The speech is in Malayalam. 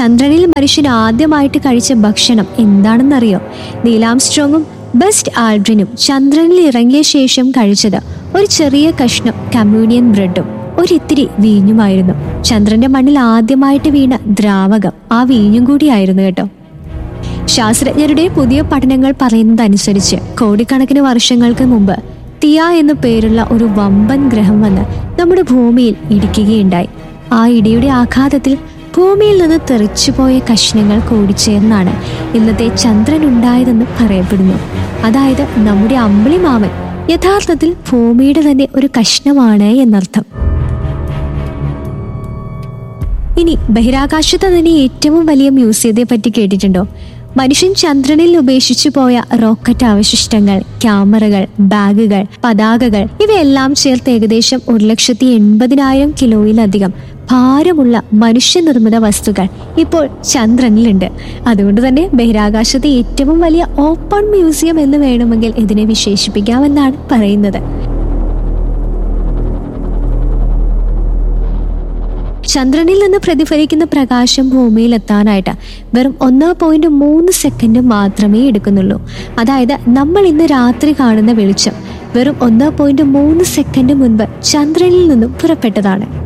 ചന്ദ്രനിൽ മനുഷ്യൻ ആദ്യമായിട്ട് കഴിച്ച ഭക്ഷണം എന്താണെന്നറിയോ നീലാംസ്ട്രോങ്ങും ബെസ്റ്റ് ആൽഡ്രിനും ചന്ദ്രനിൽ ഇറങ്ങിയ ശേഷം കഴിച്ചത് ഒരു ചെറിയ കഷ്ണം കമ്മ്യൂണിയൻ ബ്രെഡും ഒരിത്തിരി വീഞ്ഞുമായിരുന്നു ചന്ദ്രന്റെ മണ്ണിൽ ആദ്യമായിട്ട് വീണ ദ്രാവകം ആ വീഞ്ഞും കൂടിയായിരുന്നു കേട്ടോ ശാസ്ത്രജ്ഞരുടെ പുതിയ പഠനങ്ങൾ പറയുന്നതനുസരിച്ച് കോടിക്കണക്കിന് വർഷങ്ങൾക്ക് മുമ്പ് തിയ എന്നു പേരുള്ള ഒരു വമ്പൻ ഗ്രഹം വന്ന് നമ്മുടെ ഭൂമിയിൽ ഇടിക്കുകയുണ്ടായി ആ ഇടിയുടെ ആഘാതത്തിൽ ഭൂമിയിൽ നിന്ന് തെറിച്ചുപോയ കഷ്ണങ്ങൾ കൂടിച്ചേർന്നാണ് ഇന്നത്തെ ചന്ദ്രൻ ഉണ്ടായതെന്ന് പറയപ്പെടുന്നു അതായത് നമ്മുടെ അമ്പിളി മാമൻ യഥാർത്ഥത്തിൽ ഭൂമിയുടെ തന്നെ ഒരു കഷ്ണമാണ് എന്നർത്ഥം ഇനി ബഹിരാകാശത്ത് തന്നെ ഏറ്റവും വലിയ മ്യൂസിയത്തെ പറ്റി കേട്ടിട്ടുണ്ടോ മനുഷ്യൻ ചന്ദ്രനിൽ ഉപേക്ഷിച്ചു പോയ റോക്കറ്റ് അവശിഷ്ടങ്ങൾ ക്യാമറകൾ ബാഗുകൾ പതാകകൾ ഇവയെല്ലാം ചേർത്ത് ഏകദേശം ഒരു ലക്ഷത്തി എൺപതിനായിരം കിലോയിലധികം ഭാരമുള്ള മനുഷ്യനിർമ്മിത വസ്തുക്കൾ ഇപ്പോൾ ചന്ദ്രനിലുണ്ട് അതുകൊണ്ട് തന്നെ ബഹിരാകാശത്തെ ഏറ്റവും വലിയ ഓപ്പൺ മ്യൂസിയം എന്ന് വേണമെങ്കിൽ ഇതിനെ വിശേഷിപ്പിക്കാമെന്നാണ് പറയുന്നത് ചന്ദ്രനിൽ നിന്ന് പ്രതിഫലിക്കുന്ന പ്രകാശം ഭൂമിയിൽ എത്താനായിട്ട് വെറും ഒന്ന് പോയിന്റ് മൂന്ന് സെക്കൻഡ് മാത്രമേ എടുക്കുന്നുള്ളൂ അതായത് നമ്മൾ ഇന്ന് രാത്രി കാണുന്ന വെളിച്ചം വെറും ഒന്ന് പോയിന്റ് മൂന്ന് സെക്കൻഡ് മുൻപ് ചന്ദ്രനിൽ നിന്നും പുറപ്പെട്ടതാണ്